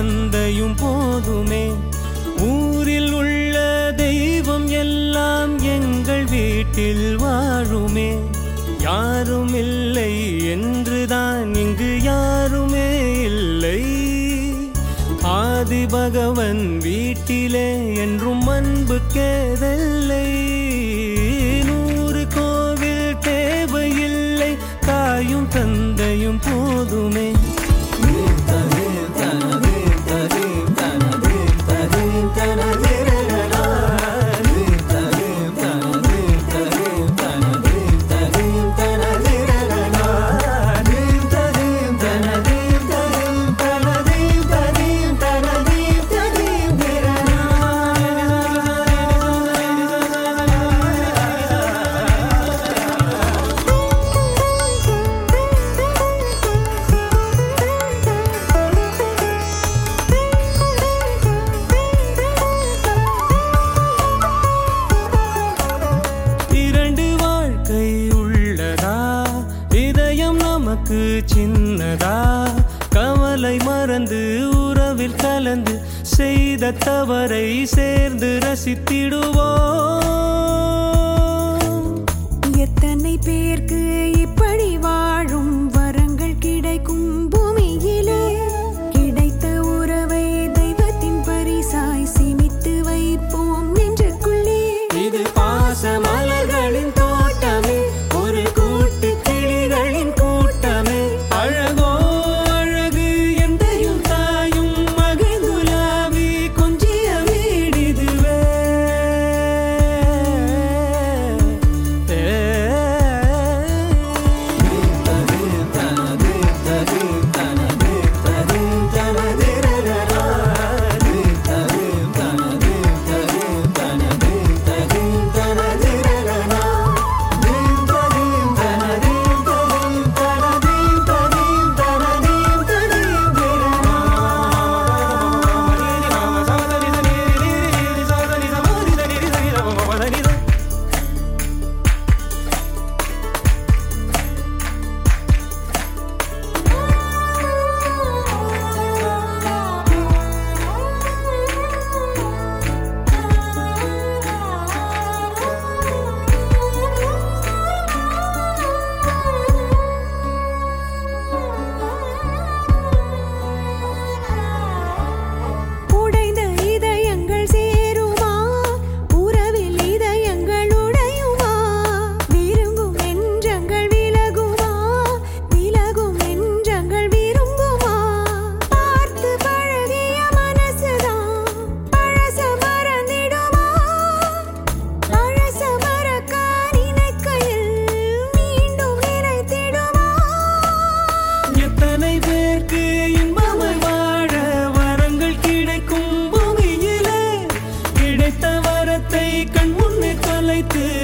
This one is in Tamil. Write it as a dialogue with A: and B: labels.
A: தந்தையும் போதுமே ஊரில் உள்ள தெய்வம் எல்லாம் எங்கள் வீட்டில் வாழுமே யாரும் இல்லை என்றுதான் இங்கு யாருமே இல்லை ஆதி பகவன் வீட்டிலே என்றும் அன்பு கேதல்லை நூறு கோவில் தேவையில்லை தாயும் தந்தையும் போதுமே இரண்டு வாழ்க்கை உள்ளதா இதயம் நமக்கு சின்னதா கவலை மறந்து உறவில் கலந்து செய்த தவறை சேர்ந்து ரசித்திடுவோம்
B: எத்தனை பேர்க்கு இப்படி வாழும் வரங்கள் கிடைக்கும் பூமியிலே கிடைத்த உறவை தெய்வத்தின் பரிசாய் சேமித்து வைப்போம் நெஞ்சுக்குள்ளே
A: இது பாச மலர்களின் தோட்டமே ஒரு கூட்டு கிளிகளின் கூட்டமே அழகோ அழகு எந்தையும் தாயும் மகிழ்ந்துலாவி கொஞ்சிய வீடிதுவே
B: உடைந்த இதயங்கள் சேருமா உறவில் இதயங்கள் உடையுமா விரும்பும் நெஞ்சங்கள் விலகுமா விலகும் நெஞ்சங்கள் விரும்புமா பார்த்து பழகிய மனசுதான் பழச மறந்திடுமா பழச மறக்க நினைக்கையில் மீண்டும் நினைத்திடுமா
A: எத்தனை பேருக்கு இன்பமாய் வாழ வரங்கள் கிடைக்கும் பூமியிலே கிடைத்த வரத்தை கண் முன்னே தொலைத்து